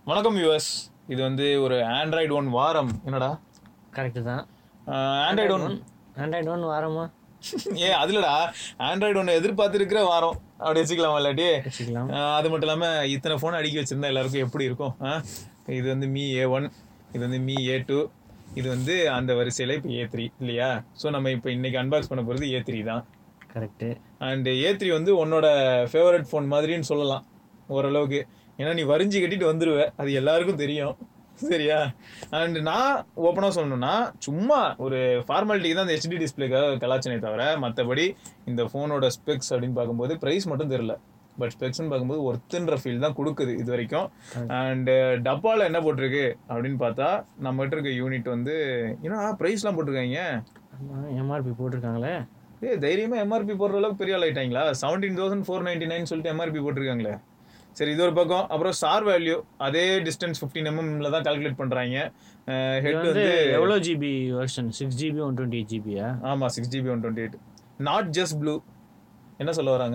வணக்கம் யூஎஸ் இது வந்து ஒரு ஆண்ட்ராய்டு ஒன் வாரம் என்னடா கரெக்டு தான் ஆண்ட்ராய்டு ஒன் ஆண்ட்ராய்டு ஒன் வாரமா ஏ அதுலடா ஆண்ட்ராய்டு ஒன்று எதிர்பார்த்துருக்கிற வாரம் அப்படி வச்சுக்கலாமா இல்லாட்டி வச்சுக்கலாம் ஆஹ் அது மட்டும் இல்லாமல் இத்தனை ஃபோன் அடிக்கி வச்சிருந்தா எல்லாருக்கும் எப்படி இருக்கும் ஆ? இது வந்து மீ ஏ ஒன் இது வந்து மீ ஏ டூ இது வந்து அந்த வரிசையில் இப்போ ஏ த்ரீ இல்லையா ஸோ நம்ம இப்போ இன்னைக்கு அன்பாக்ஸ் பண்ண போகிறது ஏ த்ரீ தான் கரெக்டு அண்ட் ஏ த்ரீ வந்து உன்னோட ஃபேவரட் ஃபோன் மாதிரின்னு சொல்லலாம் ஓரளவுக்கு ஏன்னா நீ வரிஞ்சு கட்டிட்டு வந்துடுவ அது எல்லாருக்கும் தெரியும் சரியா அண்ட் நான் ஓப்பனாக சொல்லணும்னா சும்மா ஒரு ஃபார்மாலிட்டிக்கு தான் அந்த ஹெச்டி டிஸ்பிளேக்காக கலாச்சனே தவிர மற்றபடி இந்த ஃபோனோட ஸ்பெக்ஸ் அப்படின்னு பார்க்கும்போது ப்ரைஸ் மட்டும் தெரில பட் ஸ்பெக்ஸ்னு பார்க்கும்போது ஒர்த்துன்ற ஃபீல் தான் கொடுக்குது இது வரைக்கும் அண்ட் டப்பாவில் என்ன போட்டிருக்கு அப்படின்னு பார்த்தா நம்மகிட்ட இருக்க யூனிட் வந்து ஏன்னா ப்ரைஸ்லாம் போட்டிருக்காங்க ஆமாம் எம்ஆர்பி போட்டிருக்காங்களே ஏ தைரியமா எம்ஆர்பி போடுற அளவுக்கு பெரிய ஆள் ஆயிட்டாங்களா seventeen thousand four ninety nine சொல்லிட்டு எம்ஆர்பி போட்டிருக்காங்களே சரி இது ஒரு பக்கம் அப்புறம் ஸ்டார் வேல்யூ அதே டிஸ்டன்ஸ் ஃபிஃப்டின் எம்எம்ல தான் கால்குலேட் பண்றாங்க இது ஹெட் வந்து வந்து எவ்வளோ GB version six GB one twenty eight ஜிபியா ஆமா six GB one twenty eight not just blue என்ன சொல்ல வராங்க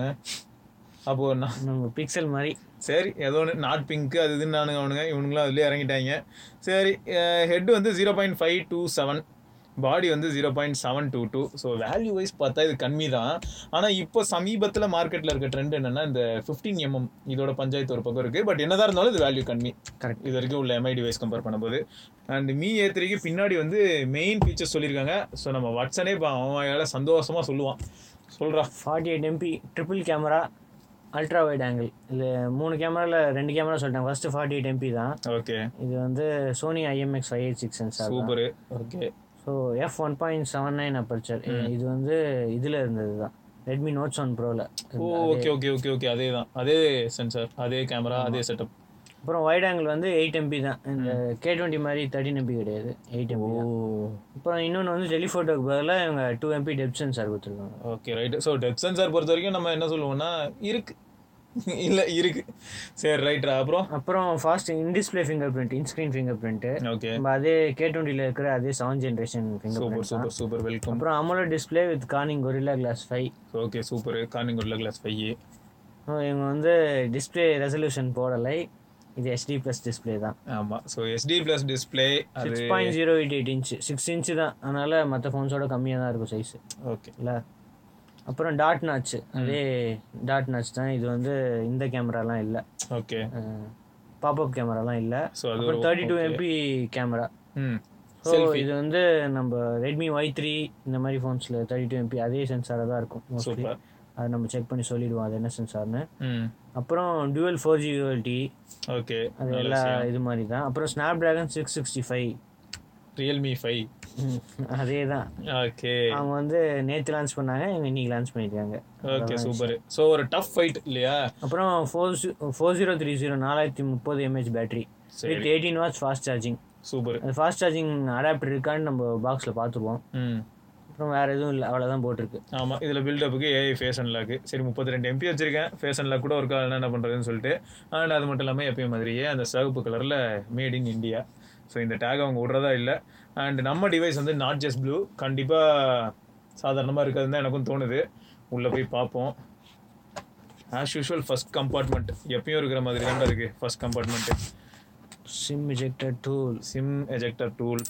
அப்போ நான் நம்ம பிக்சல் மாதிரி சரி ஏதோ ஒன்று நாட் பிங்க் அது இதுன்னு நானுங்க அவனுங்க இவனுங்களும் அதுலேயே இறங்கிட்டாங்க சரி ஹெட் வந்து zero point five two seven body வந்து zero point seven two two so value wise பார்த்தா இது கம்மி தான் ஆனால் இப்போ சமீபத்தில் மார்க்கெட்டில் இருக்க ட்ரெண்ட் என்னன்னா இந்த ஃபிஃப்டீன் எம்எம் இதோட பஞ்சாயத்து ஒரு பக்கம் இருக்குது பட் என்னதான் இருந்தாலும் இது வேல்யூ கம்மி கரெக்ட் இது வரைக்கும் உள்ள எம்ஐ டிவைஸ் கம்பேர் பண்ணும்போது அண்ட் மீ ஏ த்ரீக்கு பின்னாடி வந்து மெயின் ஃபீச்சர்ஸ் சொல்லியிருக்காங்க ஸோ நம்ம வாட்ஸனே இப்போ அவன் சந்தோஷமாக சொல்லுவான் சொல்கிறா forty eight MP triple camera ultra wide angle இது மூணு கேமராவில் ரெண்டு கேமரா சொல்லிட்டாங்க ஃபர்ஸ்ட் ஃபார்ட்டி எயிட் எம்பி தான் ஓகே இது வந்து Sony IMX five eight six sensor super okay so F one point seven nine aperture இது வந்து இதில் இருந்தது தான் ரெட்மி நோட்ஸ் ஒன் ப்ரோவில் oh okay okay okay okay அதே தான் அதே சென்சார் அதே கேமரா அதே செட்டப் அப்புறம் வைட் ஆங்கிள் வந்து எயிட் எம்பி தான் இந்த கே டுவெண்ட்டி மாதிரி தேர்ட்டின் எம்பி கிடையாது எயிட் எம்பி ஓ அப்புறம் இன்னொன்று வந்து டெலிஃபோட்டோக்கு பதிலாக இவங்க டூ எம்பி டெப் சென்சார் கொடுத்துருக்காங்க okay right so depth sensor பொறுத்த வரைக்கும் நம்ம என்ன சொல்லுவோம்னா இருக்கு இல்லை இருக்கு சரி ரைட்ரா அப்புறம் அப்புறம் fast in display fingerprint in screen fingerprint okay நம்ம அதே கே டுவெண்ட்டியில் இருக்கிற அதே seven generation finger super print super super welcome அப்புறம் AMOLED display with Corning Gorilla glass five okay super கார்னிங்குள்ள கிளாஸ் ஃபைவ் இவங்க வந்து டிஸ்பிளே ரெசல்யூஷன் போடலை இது HD ப்ளஸ் டிஸ்பிளே தான் ஆமாம் ஸோ எஸ்டி ப்ளஸ் டிஸ்பிளே அது six point zero eight eight inch six inch தான் அதனால மற்ற ஃபோன்ஸோட கம்மியாக தான் இருக்கும் சைஸ் ஓகே இல்லை அப்புறம் டாட் நாச் அதே டாட் நாச் தான் இது வந்து இந்த கேமராலாம் இல்லை ஓகே பாப்அப் கேமராலாம் இல்லை ஸோ அது அப்புறம் தேர்ட்டி டூ எம்பி கேமரா ம் ஸோ இது வந்து நம்ம ரெட்மி ஒய் த்ரீ இந்த மாதிரி ஃபோன்ஸில் தேர்ட்டி டூ எம்பி அதே சென்சாராக தான் இருக்கும் மோஸ்ட்லி சூப்பர் அதை நம்ம செக் பண்ணி சொல்லிடுவோம் அது என்ன சென்சார்னு ம் அப்புறம் டுவெல் ஃபோர் ஜி யூஎல்டி ஓகே அது எல்லா இது மாதிரி தான் அப்புறம் Snapdragon six sixty five Realme five அதே தான் ஓகே அவங்க வந்து நேற்று லான்ச் பண்ணாங்க இவங்க இன்னைக்கு லான்ச் பண்ணியிருக்காங்க ஓகே சூப்பர் ஸோ ஒரு டஃப் ஃபைட் இல்லையா அப்புறம் four four zero three zero நாலாயிரத்தி முப்பது எம்ஏஹெச் பேட்டரி சரி with eighteen watts fast charging super அது ஃபாஸ்ட் சார்ஜிங் அடாப்டர் இருக்கான்னு நம்ம பாக்ஸில் பார்த்துப்போம் ம் அப்புறம் வேறு எதுவும் இல்லை அவ்வளோதான் போட்டிருக்கு ஆமாம் இதில் பில்டப்புக்கு ஏஐ ஃபேஷன் லாக்கு சரி முப்பத்தி ரெண்டு எம்பி வச்சிருக்கேன் ஃபேஷன் லாக் கூட ஒரு கால் என்ன பண்ணுறதுன்னு சொல்லிட்டு அண்ட் அது மட்டும் இல்லாமல் எப்பயும் மாதிரியே அந்த சிவப்பு கலரில் மேட் இன் இந்தியா ஸோ இந்த டேக் அவங்க விட்றதா இல்லை அண்ட் நம்ம டிவைஸ் வந்து நாட் ஜஸ்ட் ப்ளூ கண்டிப்பாக சாதாரணமாக இருக்காதுன்னு தான் எனக்கும் தோணுது உள்ளே போய் பார்ப்போம் ஆஸ் யூஷுவல் ஃபர்ஸ்ட் கம்பார்ட்மெண்ட் எப்பயும் இருக்கிற மாதிரி தான் இருக்குது first compartment sim ejector tool sim ejector tool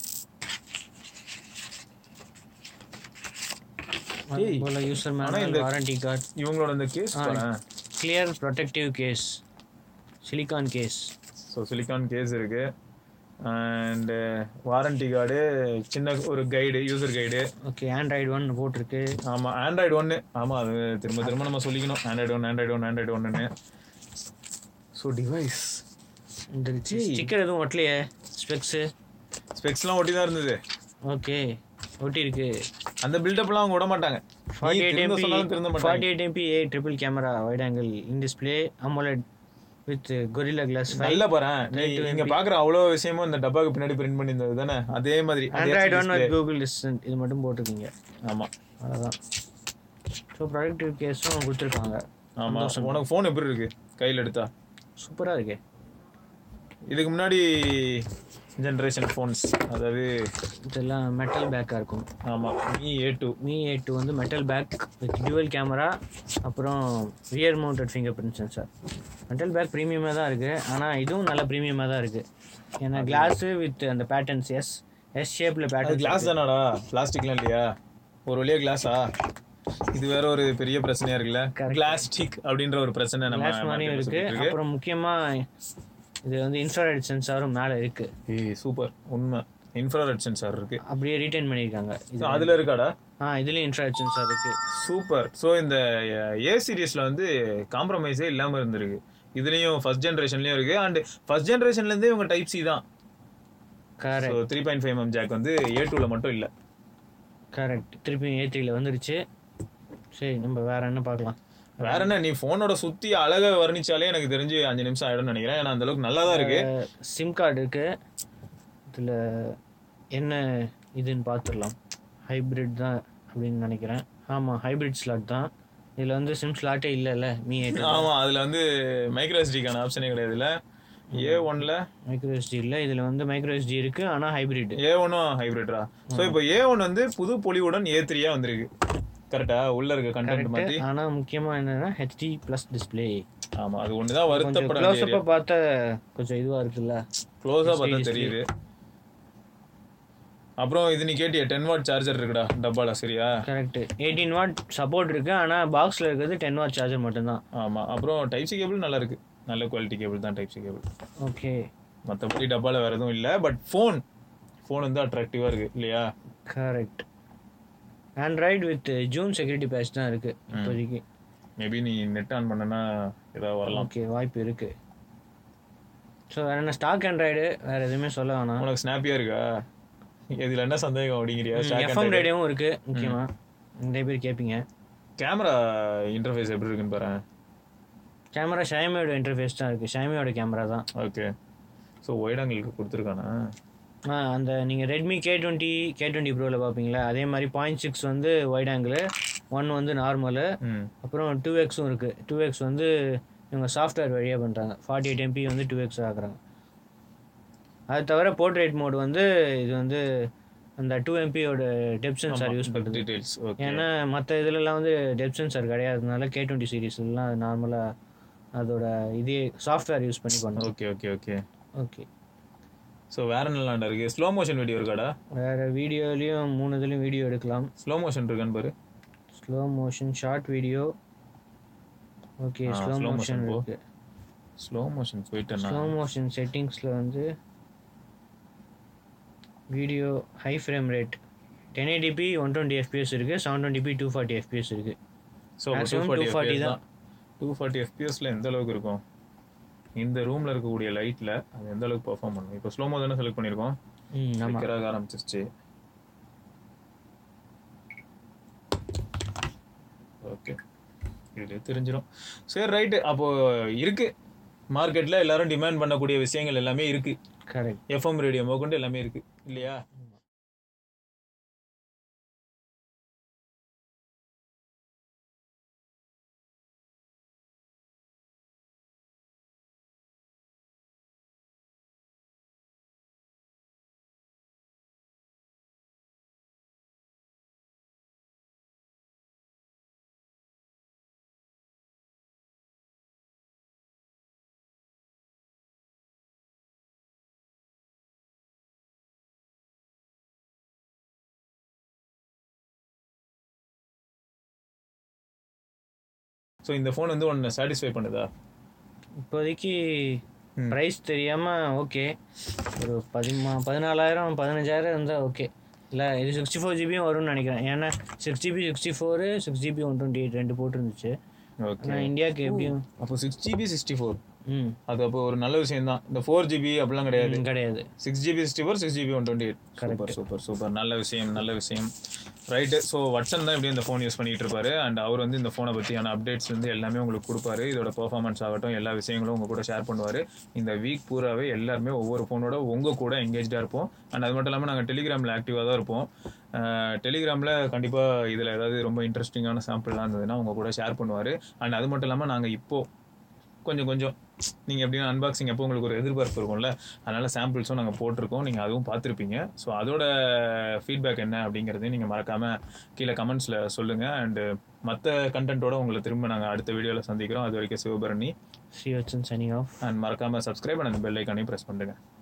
ஏய், போல யூசர் ஆனா மேனுவல் இந்த- வாரண்டி கார்டு இவங்களோட அந்த case clear protective case silicone case so silicone case இருக்கு அண்ட் வாரண்டி கார்டு சின்ன ஒரு guide user guide okay Android one போட்டிருக்கு ஆமாம் ஆண்ட்ராய்டு ஒன்று ஆமாம் அது திரும்ப திரும்ப நம்ம சொல்லிக்கணும் Android one Android one Android ஒன்றுன்னு ஸோ டிவைஸ் இந்த ஸ்டிக்கர் எதுவும் ஒட்டலையே ஸ்பெக்ஸு ஸ்பெக்ஸ்லாம் ஒட்டி தான் இருந்தது ஓகே ஒட்டி இருக்கு அந்த பில்டப்லாம் அவங்க விட மாட்டாங்க ஃபார்ட்டி நீ எயிட் திருந்த எம்பி சொன்னாலும் திருந்த மாட்டாங்க forty eight MP A triple camera wide angle in display AMOLED with Gorilla glass five நல்ல பாரு நீ இங்க பாக்குற அவ்வளோ விஷயமும் இந்த டப்பாக்கு பின்னாடி பிரிண்ட் பண்ணியிருந்தது தானே அதே மாதிரி அதே Android one display. With Google assistant இது மட்டும் போட்டிருக்கீங்க ஆமா அவ்வளோதான் ஸோ ப்ரொடக்டிவ் கேஸும் கொடுத்துருக்காங்க ஆமா உனக்கு ஃபோன் எப்படி இருக்கு கையில் எடுத்தா சூப்பராக இருக்கே இதுக்கு முன்னாடி ஜென்ரேஷன் ஃபோன்ஸ் அதாவது இதெல்லாம் மெட்டல் பேக்காக இருக்கும் ஆமா Mi A two Mi eight two வந்து metal back with dual camera அப்புறம் rear mounted fingerprint sensor metal back ப்ரீமியமாக தான் இருக்குது ஆனால் இதுவும் நல்ல ப்ரீமியமாக தான் இருக்குது ஏன்னா கிளாஸு வித் அந்த பேட்டர்ன்ஸ் எஸ் எஸ் ஷேப்பில் அது பேட்டர்ன் கிளாஸ் தானாடா பிளாஸ்டிக்லாம் இல்லையா ஒரு வழியா கிளாஸா இது வேற ஒரு பெரிய பிரச்சனையா இருக்குல்ல பிளாஸ்டிக் அப்படின்ற ஒரு பிரச்சனை நம்ம கிளாஸ் மாதிரியும் market ல இருக்குது சுத்திட்டு இருக்கு. அப்புறம் முக்கியமாக இது வந்து இன்ஃப்ராரெட் சென்சாரும் மேலே இருக்குது ஏய் சூப்பர் உண்மை இன்ஃப்ராரெட் சென்சார் இருக்கு அப்படியே ரீட்டைன் பண்ணியிருக்காங்க இது So, அதுல இருக்காடா ஆ இதுலேயும் இன்ஃப்ராரெட் சென்சார் இருக்குது சூப்பர் ஸோ இந்த ஏ சீரிஸ்ல வந்து காம்ப்ரமைஸே இல்லாம இருந்திருக்கு இதுலயும் ஃபர்ஸ்ட் ஜென்ரேஷன்லயும் இருக்கு அண்ட் ஃபர்ஸ்ட் ஜென்ரேஷன்ல இருந்தே இவங்க டைப் சி தான் correct so three point five M jack வந்து ஏ டூல மட்டும் இல்ல கரெக்ட் திருப்பி ஏ த்ரீல வந்துருச்சு சரி நம்ம வேற என்ன பார்க்கலாம் வேற என்ன நீ போனோட சுத்தி அழகா வர்ணிச்சாலே எனக்கு தெரிஞ்சு அஞ்சு நிமிஷம் ஆயிடும்னு நினைக்கிறேன் ஏன்னா அந்த அளவுக்கு நல்லா தான் இருக்கு சிம் கார்டு இருக்கு இதில் என்ன இதுன்னு பார்த்துடலாம் ஹைப்ரிட் தான் அப்படின்னு நினைக்கிறேன் ஆமாம் ஹைப்ரிட் ஸ்லாட் தான் இதில் வந்து சிம் ஸ்லாட்டே இல்லைல்ல மீ எயிட் ஆமா அதுல வந்து மைக்ரோ எஸ்டிக்கான ஆப்ஷனே கிடையாது இல்ல ஏ ஒன்ல மைக்ரோ எஸ்டி இல்லை இதில் வந்து மைக்ரோ எஸ்டி இருக்கு ஆனால் ஹைப்ரிட் ஏ ஒன்னும் ஹைபிரிட்ரா ஸோ இப்போ ஏ ஒன் வந்து புது பொலிவுடன் ஏ த்ரீயா வந்திருக்கு கரெக்டா உள்ள இருக்க கண்டென்ட் மாத்தி ஆனால் முக்கியமாக என்னன்னா ஹெச்டி ப்ளஸ் டிஸ்பிளே ஆமா அது ஒண்ணுதான் கொஞ்சம் வருத்தப்பட க்ளோஸ்அப்பாக பார்த்தா கொஞ்சம் இதுவாக இருக்குல்ல க்ளோஸா பார்த்தா display. தெரியுது அப்புறம் இது நீ கேட்டிய டென் வாட் சார்ஜர் இருக்குடா டப்பால சரியா கரெக்ட் எயிட்டீன் வாட் சப்போர்ட் இருக்கு ஆனால் பாக்ஸில் இருக்கிறது டென் வாட் சார்ஜர் மட்டும்தான் ஆமா அப்புறம் டைப் சி கேபிள் நல்லா இருக்கு நல்ல குவாலிட்டி கேபிள் தான் டைப் சி கேபிள் ஓகே மற்றபடி டப்பால வேற எதுவும் இல்ல பட் ஃபோன் ஃபோன் வந்து அட்ராக்டிவா இருக்கு இல்லையா correct Android with June security patch தான் இருக்கு இப்போதைக்கு மேபி நீ நெட் ஆன் பண்ணனா ஏதாவது வரலாம் ஓகே வாய்ப்பு இருக்கு ஸோ வேற என்ன ஸ்டாக் ஆண்ட்ராய்டு வேற எதுவுமே சொல்ல வேணாம் உனக்கு ஸ்னாப்பியா இருக்கா இதுல என்ன சந்தேகம் அப்படிங்கிறியா எஃப்எம் ரேடியோவும் இருக்கு முக்கியமா நிறைய பேர் கேட்பீங்க கேமரா இன்டர்ஃபேஸ் எப்படி இருக்குன்னு பாரு கேமரா ஷாமியோட இன்டர்ஃபேஸ் தான் இருக்கு ஷாமியோட கேமரா தான் ஓகே ஸோ ஒயிட் ஆங்கிளுக்கு கொடுத்துருக்கானா ஆ அந்த நீங்கள் Redmi K twenty K twenty ப்ரோவில் பார்ப்பீங்களா அதே மாதிரி பாயிண்ட் சிக்ஸ் வந்து ஒயிட் ஆங்கிள் ஒன் வந்து நார்மலு ம் அப்புறம் டூ எக்ஸும் இருக்குது டூ எக்ஸ் வந்து இவங்க சாஃப்ட்வேர் வழியாக பண்ணுறாங்க ஃபார்ட்டி எயிட் எம்பி வந்து டூ எக்ஸ் ஆக்குறாங்க அது தவிர போர்ட்ரேட் மோட் வந்து இது வந்து அந்த டூ எம்பியோட டெப் சென்சார் யூஸ் பண்ணுறது டீடைல்ஸ் ஓகே ஏன்னா மற்ற இதுலலாம் வந்து டெப் சென்சார் கிடையாதுனால கே டுவெண்ட்டி சீரீஸ்லாம் நார்மலாக அதோட இதே சாஃப்ட்வேர் யூஸ் பண்ணி பண்ணோம் okay okay okay okay so வேற என்னலாண்டா இருக்கு ஸ்லோ மோஷன் வீடியோ இருக்காடா வேறு வீடியோலையும் மூணு இதுலையும் வீடியோ எடுக்கலாம் ஸ்லோ மோஷன் இருக்கான்னு பாரு slow motion short video okay ஆ, ஸ்லோ slow motion மோஷன் போ. இருக்கு ஸ்லோ மோஷன் போயிட்டேன்னா ஸ்லோ மோஷன் செட்டிங்ஸில் வந்து video high frame rate ten eighty p one twenty FPS இருக்குது seven twenty two forty FPS இருக்குது ஸோ டூ Maximum ஃபார்ட்டி 240 தான் two forty எஃபிஎஸ்ல எந்த அளவுக்கு இருக்கும் இந்த ரூம்ல இருக்கக்கூடிய லைட்ல அது எந்த அளவுக்கு பெர்ஃபார்ம் பண்ணும் இப்போ ஸ்லோ மோ தானே செலக்ட் பண்ணியிருக்கோம் ம் ஆமாம் சிக்கராக ஆரம்பிச்சிருச்சு ஓகே இது தெரிஞ்சிடும் சரி ரைட்டு அப்போ இருக்கு மார்க்கெட்ல எல்லாரும் டிமாண்ட் பண்ணக்கூடிய விஷயங்கள் எல்லாமே இருக்கு கரெக்ட் எஃப்எம் ரேடியோ மோகொண்டு எல்லாமே இருக்கு இல்லையா ஸோ இந்த ஃபோன் வந்து உன்னை சாட்டிஸ்ஃபை பண்ணுதா இப்போதைக்கு ம். ப்ரைஸ் தெரியாமல் ஓகே ஒரு பதிமா பதினாலாயிரம் பதினஞ்சாயிரம் இருந்தால் ஓகே இல்லை இது சிக்ஸ்டி ஃபோர் ஜிபியும் வரும்னு நினைக்கிறேன் ஏன்னா six GB sixty four six GB one twenty eight ரெண்டு போட்டுருந்துச்சு ஓகே ஆனால் இந்தியாவுக்கு எப்படியும் அப்போ சிக்ஸ் ஜிபி சிக்ஸ்டி ஃபோர் ம் அது அப்போ ஒரு நல்ல விஷயம் தான் இந்த ஃபோர் ஜிபி அப்படிலாம் கிடையாது ம், கிடையாது six GB sixty four six GB one twenty eight super super super நல்ல விஷயம் நல்ல விஷயம் ரைட்டு ஸோ வட்சன் தான் இப்படி இந்த ஃபோன் யூஸ் பண்ணிட்டு இருப்பாரு அண்ட் அவர் வந்து இந்த ஃபோனை பற்றியான அப்டேட்ஸ் வந்து எல்லாமே உங்களுக்கு கொடுப்பாரு இதோட பெர்ஃபார்மன்ஸ் ஆகட்டும் எல்லா விஷயங்களும் உங்க கூட ஷேர் பண்ணுவார் இந்த வீக் பூராவே எல்லாருமே ஒவ்வொரு ஃபோனோட உங்க கூட எங்கேஜாக இருப்போம் அண்ட் அது மட்டும் இல்லாமல் நாங்கள் டெலிகிராமில் ஆக்டிவாக தான் இருப்போம் டெலிகிராமில் கண்டிப்பாக இதில் ஏதாவது ரொம்ப இன்ட்ரெஸ்டிங்கான சாம்பிள்லாம் இருந்ததுன்னா உங்க கூட ஷேர் பண்ணுவார் அண்ட் அது மட்டும் இல்லாமல் நாங்கள் இப்போ கொஞ்சம் கொஞ்சம் நீங்கள் எப்படியும் அன்பாக்சிங் எப்போ உங்களுக்கு ஒரு எதிர்பார்ப்பு இருக்கும்ல அதனால சாம்பிள்ஸும் நாங்கள் போட்டிருக்கோம் நீங்கள் அதுவும் பார்த்துருப்பீங்க ஸோ அதோட ஃபீட்பேக் என்ன அப்படிங்கிறதையும் நீங்கள் மறக்காமல் கீழே கமெண்ட்ஸில் சொல்லுங்கள் அண்டு மற்ற கண்டென்ட்டோட உங்களை திரும்ப நாங்கள் அடுத்த வீடியோவில் சந்திக்கிறோம் அது வரைக்கும் சிவபரணி சி வச்சன் சனிங் ஆஃப் அண்ட் மறக்காம சப்ஸ்கிரைப் பண்ண அந்த பெல் ஐக்கானையும் ப்ரெஸ் பண்ணுங்க